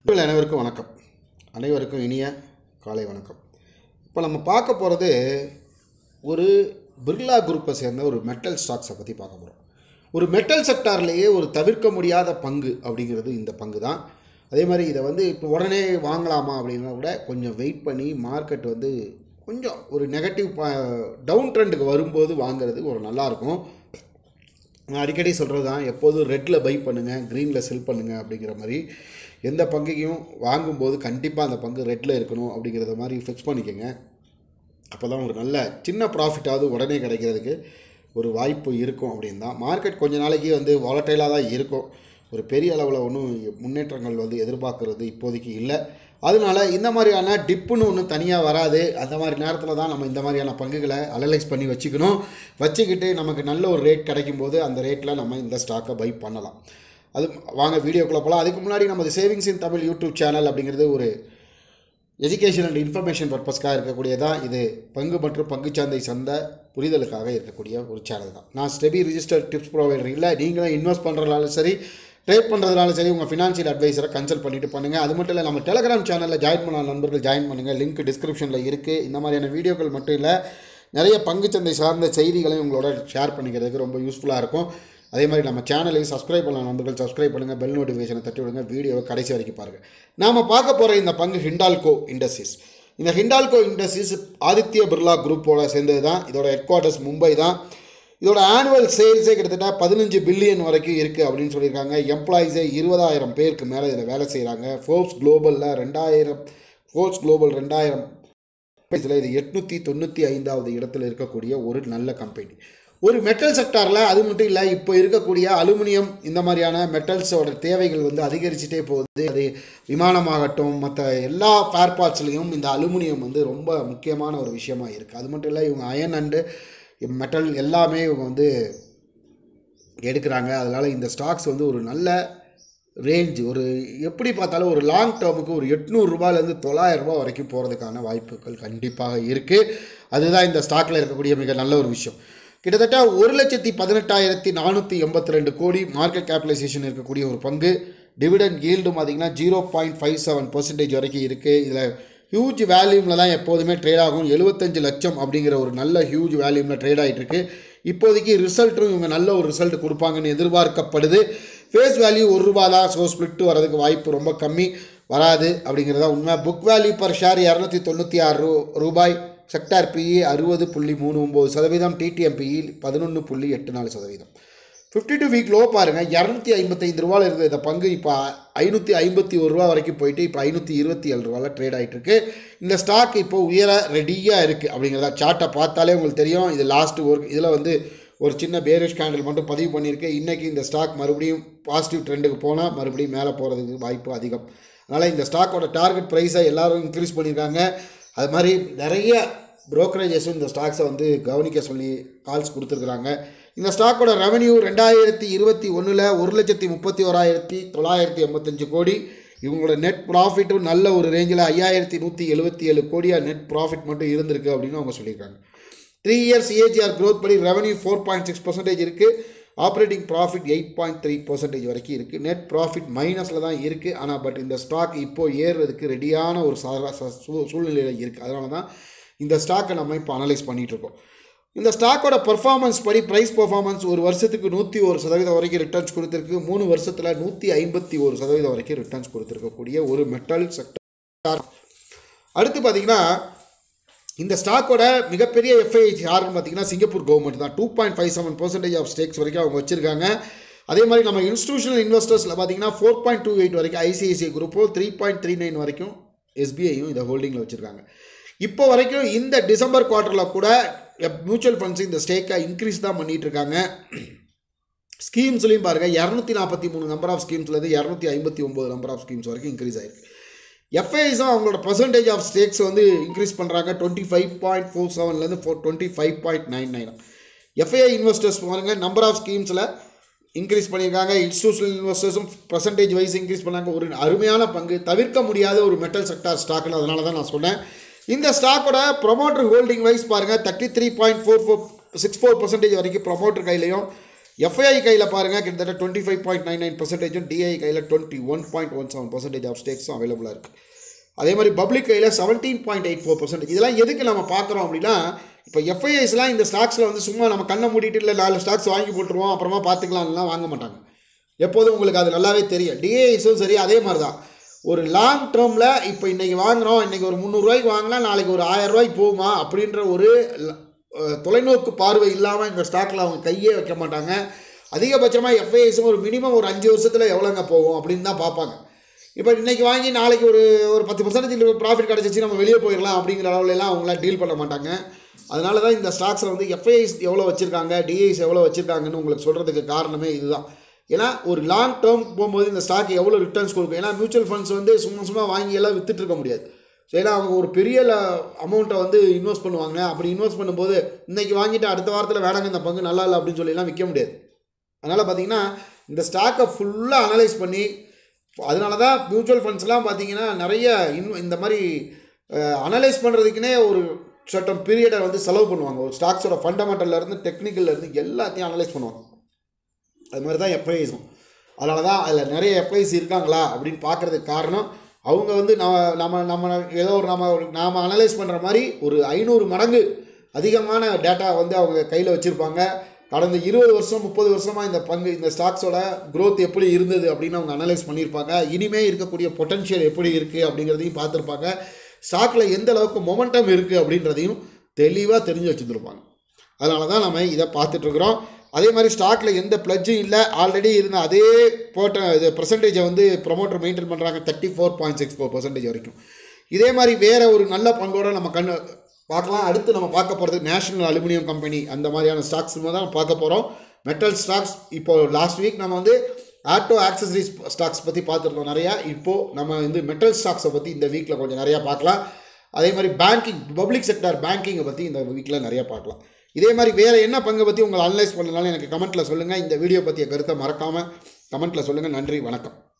உங்கள் அனைவருக்கும் வணக்கம் அனைவருக்கும் இனிய காலை வணக்கம் இப்போ நம்ம பார்க்க போகிறது ஒரு பிர்லா குரூப்பை சேர்ந்த ஒரு மெட்டல் ஸ்டாக்ஸை பற்றி பார்க்க போகிறோம் ஒரு மெட்டல் செக்டார்லேயே ஒரு தவிர்க்க முடியாத பங்கு அப்படிங்கிறது இந்த பங்கு தான் அதே மாதிரி இதை வந்து இப்போ உடனே வாங்கலாமா அப்படின்னா கூட கொஞ்சம் வெயிட் பண்ணி மார்க்கெட் வந்து கொஞ்சம் ஒரு நெகட்டிவ் டவுன் ட்ரெண்டுக்கு வரும்போது வாங்குறது ஒரு நல்லாயிருக்கும் நான் அடிக்கடி சொல்கிறது தான் எப்போதும் ரெட்டில் பை பண்ணுங்கள் க்ரீனில் செல் பண்ணுங்கள் அப்படிங்கிற மாதிரி எந்த பங்கையும் வாங்கும்போது கண்டிப்பாக அந்த பங்கு ரெட்டில் இருக்கணும் அப்படிங்கிறத மாதிரி ஃபிக்ஸ் பண்ணிக்கோங்க அப்போ தான் ஒரு நல்ல சின்ன ப்ராஃபிட்டாவது உடனே கிடைக்கிறதுக்கு ஒரு வாய்ப்பு இருக்கும் அப்படின்னு தான் மார்க்கெட் கொஞ்ச நாளைக்கு வந்து வாலட்டைலாக தான் இருக்கும் ஒரு பெரிய அளவில் ஒன்றும் முன்னேற்றங்கள் வந்து எதிர்பார்க்கறது இப்போதைக்கு இல்லை அதனால இந்த மாதிரியான டிப்புன்னு ஒன்று தனியாக வராது அந்த மாதிரி நேரத்தில் தான் நம்ம இந்த மாதிரியான பங்குகளை அனலைஸ் பண்ணி வச்சுக்கணும் வச்சுக்கிட்டு நமக்கு நல்ல ஒரு ரேட் கிடைக்கும் போது அந்த ரேட்டில் நம்ம இந்த ஸ்டாக்கை பை பண்ணலாம் அது வாங்க வீடியோக்குள்ளே போகலாம் அதுக்கு முன்னாடி நமது savings in Tamil YouTube channel அப்படிங்கிறது ஒரு எஜுகேஷன் அண்ட் இன்ஃபர்மேஷன் பர்பஸ்க்காக இருக்கக்கூடியதான் இது பங்கு மற்றும் பங்குச்சந்தை சந்தை புரிதலுக்காக இருக்கக்கூடிய ஒரு சேனல் தான் நான் ஸ்டெபி ரிஜிஸ்டர்ட் டிப்ஸ் ப்ரொவைடர் இல்லை நீங்களும் இன்வெஸ்ட் பண்ணுறதுனாலும் சரி ட்ரேட் பண்ணுறதுனாலும் சரி உங்கள் ஃபினான்ஷியல் அட்வைசரை கன்சல்ட் பண்ணிட்டு பண்ணுங்கள் அது மட்டும் இல்லை நம்ம டெலகிராம் சேனலில் ஜாயின் பண்ண நண்பர்கள் ஜாயின் பண்ணுங்கள் லிங்க் டிஸ்கிரிப்ஷனில் இருக்குது இந்த மாதிரியான வீடியோக்கள் மட்டும் இல்லை நிறைய பங்குச்சந்தை சார்ந்த செய்திகளையும் உங்களோட ஷேர் பண்ணிக்கிறதுக்கு ரொம்ப யூஸ்ஃபுல்லாக இருக்கும் அதே மாதிரி நம்ம சேனலையும் சப்ஸ்கிரைப் பண்ணலாம் நண்பர்கள் சப்ஸ்கிரைப் பண்ணுங்கள் பெல் நோட்டிஃபிகேஷனை தட்டி விடுங்க வீடியோவை கடைசி வரைக்கும் பாருங்கள் நாம் பார்க்க போகிற இந்த பங்கு ஹிண்டால்கோ இண்டஸ்ட்ரீஸ் இந்த ஹிண்டால்கோ இண்டஸ்ட்ரீஸ் ஆதித்ய பிர்லா குரூப்போட சேர்ந்தது தான் இதோட ஹெட் குவார்ட்டர்ஸ் மும்பை தான் இதோட ஆனுவல் சேல்ஸே கிட்டத்தட்ட பதினஞ்சு பில்லியன் வரைக்கும் இருக்குது அப்படின்னு சொல்லியிருக்காங்க எம்ப்ளாயிஸே இருபதாயிரம் பேருக்கு மேலே இதில் வேலை செய்கிறாங்க ஃபோர்ப்ஸ் குளோபலில் ரெண்டாயிரம் ஃபோர்ப்ஸ் குளோபல் ரெண்டாயிரம் இதில் இது எட்நூற்றி தொண்ணூற்றி ஐந்தாவது இடத்துல இருக்கக்கூடிய ஒரு நல்ல கம்பெனி ஒரு மெட்டல் செக்டாரில் அது மட்டும் இல்லை இப்போ இருக்கக்கூடிய அலுமினியம் இந்த மாதிரியான மெட்டல்ஸோட தேவைகள் வந்து அதிகரிச்சுட்டே போகுது அது விமானமாகட்டும் மற்ற எல்லா ஃபேர் பார்ட்ஸ்லேயும் இந்த அலுமினியம் வந்து ரொம்ப முக்கியமான ஒரு விஷயமா இருக்குது அது மட்டும் இல்லை இவங்க அயன் அண்டு மெட்டல் எல்லாமே இவங்க வந்து எடுக்கிறாங்க அதனால் இந்த ஸ்டாக்ஸ் வந்து ஒரு நல்ல ரேஞ்ச் ஒரு எப்படி பார்த்தாலும் ஒரு லாங் டேர்முக்கு ஒரு எட்நூறுரூபாலேருந்து தொள்ளாயிரரூபா வரைக்கும் போகிறதுக்கான வாய்ப்புகள் கண்டிப்பாக இருக்குது அதுதான் இந்த ஸ்டாக்கில் இருக்கக்கூடிய மிக நல்ல ஒரு விஷயம் கிட்டத்தட்ட ஒரு லட்சத்தி பதினெட்டாயிரத்தி நானூற்றி எண்பத்தி ரெண்டு கோடி மார்க்கெட் கேபிடலைசேஷன் இருக்கக்கூடிய ஒரு பங்கு டிவிடன் ஈல்டும் பார்த்திங்கன்னா zero point five seven percentage வரைக்கும் இருக்குது இதில் ஹியூஜ் வேல்யூமில் தான் எப்போதுமே ட்ரேட் ஆகும் எழுபத்தஞ்சு லட்சம் அப்படிங்கிற ஒரு நல்ல ஹியூஜ் வேல்யூமில் ட்ரேட் ஆகிட்டு இருக்கு இப்போதைக்கு ரிசல்ட்டும் இவங்க நல்ல ஒரு ரிசல்ட் கொடுப்பாங்கன்னு எதிர்பார்க்கப்படுது ஃபேஸ் வேல்யூ ஒரு ரூபா தான் ஸோ ஸ்பிளிட் வரதுக்கு வாய்ப்பு ரொம்ப கம்மி வராது அப்படிங்கிறதா உண்மை புக் வேல்யூ பர் ஷேர் இரநூத்தி தொண்ணூற்றி ஆறு ரூ ரூபாய் செக்டார் பிஇ அறுபது புள்ளி மூணு ஒம்பது சதவீதம் டிடிஎம் பிஇ பதினொன்று புள்ளி எட்டு நாலு சதவீதம் ஃபிஃப்டி டூ வீக் லோ பாருங்கள் இரநூத்தி ஐம்பத்தைந்து ரூபாவில் இருந்த இந்த பங்கு இப்போ ஐநூற்றி ஐம்பத்தி ஒரு ரூபா வரைக்கும் போயிட்டு இப்போ ஐநூற்றி இருபத்தி ஏழு ரூபாவில் ட்ரேட் ஆகிட்டு இருக்கு இந்த ஸ்டாக் இப்போ உயர ரெடியாக இருக்குது அப்படிங்கிறத சார்ட்டை பார்த்தாலே உங்களுக்கு தெரியும் இது லாஸ்ட் ஒர்க் இதில் வந்து ஒரு சின்ன பேரிஷ் கேண்டில் மட்டும் பதிவு பண்ணியிருக்கு இன்றைக்கி இந்த ஸ்டாக் மறுபடியும் பாசிட்டிவ் ட்ரெண்டுக்கு போனால் மறுபடியும் மேலே போகிறதுக்கு வாய்ப்பு அதிகம் அதனால் இந்த ஸ்டாக்கோட டார்கெட் ப்ரைஸை எல்லோரும் இன்க்ரீஸ் பண்ணியிருக்காங்க அது மாதிரி நிறைய ப்ரோக்கரேஜஸும் இந்த ஸ்டாக்ஸை வந்து கவனிக்க சொல்லி கால்ஸ் கொடுத்துருக்குறாங்க இந்த ஸ்டாக்கோட ரெவன்யூ ரெண்டாயிரத்தி இருபத்தி ஒன்றில் ஒரு லட்சத்தி முப்பத்தி ஓராயிரத்தி தொள்ளாயிரத்தி எண்பத்தஞ்சு கோடி இவங்களோட நெட் ப்ராஃபிட்டும் நல்ல ஒரு ரேஞ்சில் ஐயாயிரத்தி நூற்றி எழுபத்தி ஏழு கோடியாக நெட் ப்ராஃபிட் மட்டும் இருந்திருக்கு அப்படின்னு அவங்க சொல்லியிருக்காங்க த்ரீ இயர்ஸ் ஏஜிஆர் க்ரோத் படி revenue four point six percentage இருக்குது operating profit eight point three percentage வரைக்கும் இருக்குது நெட் ப்ராஃபிட் மைனஸில் தான் இருக்குது ஆனால் பட் இந்த ஸ்டாக் இப்போது ஏறுறதுக்கு ரெடியான ஒரு சூழ்நிலையில் இருக்குது அதனால தான் இந்த ஸ்டாக்கை நம்ம இப்போ அனலைஸ் பண்ணிகிட்ருக்கோம் இந்த ஸ்டாக்கோட பர்ஃபார்மன்ஸ் படி ப்ரைஸ் பர்ஃபார்மன்ஸ் ஒரு வருஷத்துக்கு நூற்றி ஒரு சதவீதம் வரைக்கும் ரிட்டர்ன்ஸ் கொடுத்துருக்கு மூணு வருஷத்தில் நூற்றி ஐம்பத்தி ஒரு சதவீதம் வரைக்கும் ரிட்டர்ன்ஸ் கொடுத்துருக்கக்கூடிய ஒரு மெட்டல் செக்டர் அடுத்து பார்த்திங்கன்னா இந்த ஸ்டாக்கோட மிகப்பெரிய எஃப்ஐஹெச் யாருன்னு பார்த்தீங்கன்னா சிங்கப்பூர் கவர்மெண்ட் தான் two point five seven percentage of stakes வரைக்கும் அவங்க வச்சிருக்காங்க அதே மாதிரி நம்ம இன்ஸ்டியூஷனல் இன்வெஸ்டர்ஸில் பார்த்தீங்கன்னா ஃபோர் பாயிண்ட் டூ எயிட் வரைக்கும் ஐசிஐசிஐ குரூப்போ த்ரீ பாயிண்ட் த்ரீ நைன் வரைக்கும் எஸ்பிஐயும் இதை ஹோல்டிங்கில் வச்சுருக்காங்க இப்போ வரைக்கும் இந்த டிசம்பர் குவார்ட்டரில் கூட மியூச்சுவல் ஃபண்ட்ஸ் இந்த ஸ்டேக்கை இன்க்ரீஸ் தான் பண்ணிகிட்டு இருக்காங்க ஸ்கீம்ஸ்லையும் பாருங்கள் இரநூத்தி நாற்பத்தி மூணு நம்பர் ஆஃப் ஸ்கீம்ஸ்லேருந்து இரநூத்தி ஐம்பத்தி ஒம்பது நம்பர் ஆஃப் ஸ்கீம்ஸ் வரைக்கும் இன்க்ரீஸ் ஆயிருக்கு எஃப்ஐஸும் அவங்களோட பர்சன்டேஜ் ஆஃப் ஸ்டேக்ஸ் வந்து இன்க்ரீஸ் பண்ணுறாங்க டுவெண்ட்டி ஃபைவ் பாயிண்ட் ஃபோர் செவன்லேருந்து four twenty five point nine nine FII investors பாருங்கள் நம்பர் ஆஃப் ஸ்கீம்ஸில் இன்க்ரீஸ் பண்ணியிருக்காங்க இன்ஸ்டியூஷனல் இன்வெஸ்டர்ஸும் பர்சன்டேஜ் வைஸ் இன்க்ரீஸ் பண்ணாங்க ஒரு அருமையான பங்கு தவிர்க்க முடியாத ஒரு மெட்டல் செக்டார் ஸ்டாக்னு அதனால தான் நான் சொன்னேன் இந்த ஸ்டாக்கோட ப்ரொமோட்டர் ஹோல்டிங் வைஸ் பாருங்கள் thirty three point four four six four percentage வரைக்கும் ப்ரொமோட்டர் கையிலையும் எஃப்ஐஐ கையில் பாருங்கள் கிட்டத்தட்ட twenty five point nine nine பர்சன்டேஜும் டிஐ கையில் twenty one point one seven percentage of ஸ்டேக்ஸும் அவைலபிளாக இருக்குது அதே மாதிரி பப்ளிக் கையில் seventeen point eight four percentage இதெல்லாம் எதுக்கு நம்ம பார்க்குறோம் அப்படின்னா இப்போ எஃப்ஐஐஸ்லாம் இந்த ஸ்டாக்ஸில் வந்து சும்மா நம்ம கண்ணை மூடிட்டு இல்லை நாலு ஸ்டாக்ஸ் வாங்கி போட்டுருவோம் அப்புறமா பார்த்துக்கலாம்லாம் வாங்க மாட்டாங்க எப்போதும் உங்களுக்கு அது நல்லாவே தெரியும் டிஏஎஸும் சரி அதே மாதிரி தான் ஒரு லாங் டேர்மில் இப்போ இன்றைக்கி வாங்குகிறோம் இன்றைக்கி ஒரு முந்நூறுரூவாய்க்கு வாங்கினா நாளைக்கு ஒரு ஆயிரம் ரூபாய்க்கு போகுமா அப்படின்ற ஒரு ல- அஹ் தொலைநோக்கு பார்வை இல்லாமல் இந்த ஸ்டாக்கில் அவங்க கையே வைக்க மாட்டாங்க அதிகபட்சமாக எஃப்ஐஎஸும் ஒரு மினிமம் ஒரு அஞ்சு வருஷத்தில் எவ்வளோங்க போகும் அப்படின்னு தான் பார்ப்பாங்க இப்போ இன்றைக்கி வாங்கி நாளைக்கு ஒரு ஒரு பத்து பர்சன்டேஜ் ப்ராஃபிட் கிடச்சிச்சு நம்ம வெளியே போயிடலாம் அப்படிங்கிற அளவுலலாம் அவங்களாம் டீல் பண்ண மாட்டாங்க அதனால தான் இந்த ஸ்டாக்ஸில் வந்து எஃப்ஐஐஸ் எவ்வளோ வச்சுருக்காங்க டிஐஸ் எவ்வளோ வச்சுருக்காங்கன்னு உங்களுக்கு சொல்கிறதுக்கு காரணமே இதுதான் ஏன்னா ஒரு லாங் டேர்ம் போகும்போது இந்த ஸ்டாக் எவ்வளோ ரிட்டர்ன்ஸ் கொடுக்கும் ஏன்னா மியூச்சுவல் ஃபண்ட்ஸ் வந்து சும்மா சும்மா வாங்கி எல்லாம் வித்துட்டு இருக்க முடியாது ஸோ ஏன்னா அவங்க ஒரு பெரிய அமௌண்ட்டை வந்து இன்வெஸ்ட் பண்ணுவாங்க அப்படி இன்வெஸ்ட் பண்ணும்போது இன்னைக்கு வாங்கிட்டு அடுத்த வாரத்தில் வேணாங்க இந்த பங்கு நல்லா இல்லை அப்படின்னு சொல்லிலாம் விற்க முடியாது அதனால் பார்த்தீங்கன்னா இந்த ஸ்டாக்கை ஃபுல்லாக அனலைஸ் பண்ணி அதனால தான் மியூச்சுவல் ஃபண்ட்ஸ்லாம் பார்த்தீங்கன்னா நிறைய இன் இந்த மாதிரி அனலைஸ் பண்ணுறதுக்குனே ஒரு சட்டம் பீரியடை வந்து செலவு பண்ணுவாங்க ஒரு ஸ்டாக்ஸோட ஃபண்டமெண்டல்லேருந்து டெக்னிக்கல்லேருந்து எல்லாத்தையும் அனலைஸ் பண்ணுவாங்க அது மாதிரி தான் எஃப்ஐஸும் அதனால தான் அதில் நிறைய எஃப்ஐஸ் இருக்காங்களா அப்படின்னு பார்க்குறதுக்கு காரணம் அவங்க வந்து நம்ம நம்ம நம்ம ஏதோ ஒரு நம்ம நாம் அனலைஸ் பண்ணுற மாதிரி ஒரு ஐநூறு மடங்கு அதிகமான டேட்டா வந்து அவங்க கையில் வச்சுருப்பாங்க கடந்த இருபது வருஷம் முப்பது வருஷமாக இந்த பங்கு இந்த ஸ்டாக்ஸோட growth எப்படி இருந்தது அப்படின்னு அவங்க அனலைஸ் பண்ணியிருப்பாங்க இனிமே இருக்கக்கூடிய பொட்டன்ஷியல் எப்படி இருக்குது அப்படிங்கிறதையும் பார்த்துருப்பாங்க ஸ்டாக்கில் எந்த அளவுக்கு மொமெண்டம் இருக்குது அப்படின்றதையும் தெளிவாக தெரிஞ்சு வச்சுருந்துருப்பாங்க அதனால தான் நம்ம இதை பார்த்துட்ருக்குறோம் அதே மாதிரி ஸ்டாக்கில் எந்த பிளட்ஜும் இல்லை ஆல்ரெடி இருந்த அதே போட்ட இது பர்சன்டேஜை வந்து ப்ரொமோட்டர் மெயின்டைன் பண்ணுறாங்க thirty four point six four percentage வரைக்கும் இதே மாதிரி வேறு ஒரு நல்ல பங்கோட நம்ம கண்ணு பார்க்கலாம் அடுத்து நம்ம பார்க்க போகிறது நேஷனல் அலுமினியம் கம்பெனி அந்த மாதிரியான ஸ்டாக்ஸ் தான் பார்க்க போகிறோம் மெட்டல் ஸ்டாக்ஸ் இப்போ லாஸ்ட் வீக் நம்ம வந்து ஆட்டோ ஆக்சசரிஸ் ஸ்டாக்ஸ் பற்றி பார்த்துருந்தோம் நிறையா இப்போது நம்ம வந்து மெட்டல் ஸ்டாக்ஸை பற்றி இந்த வீக்கில் கொஞ்சம் நிறையா பார்க்கலாம் அதே மாதிரி பேங்கிங் பப்ளிக் செக்டார் பேங்கிங்கை பற்றி இந்த வீக்கில் நிறையா பார்க்கலாம் இதே மாதிரி வேறு என்ன பங்கை பற்றி உங்களை அனலைஸ் பண்ணனாலும் எனக்கு கமெண்ட்டில் சொல்லுங்கள் இந்த வீடியோ பற்றிய கருத்தை மறக்காமல் கமெண்ட்டில் சொல்லுங்கள் நன்றி வணக்கம்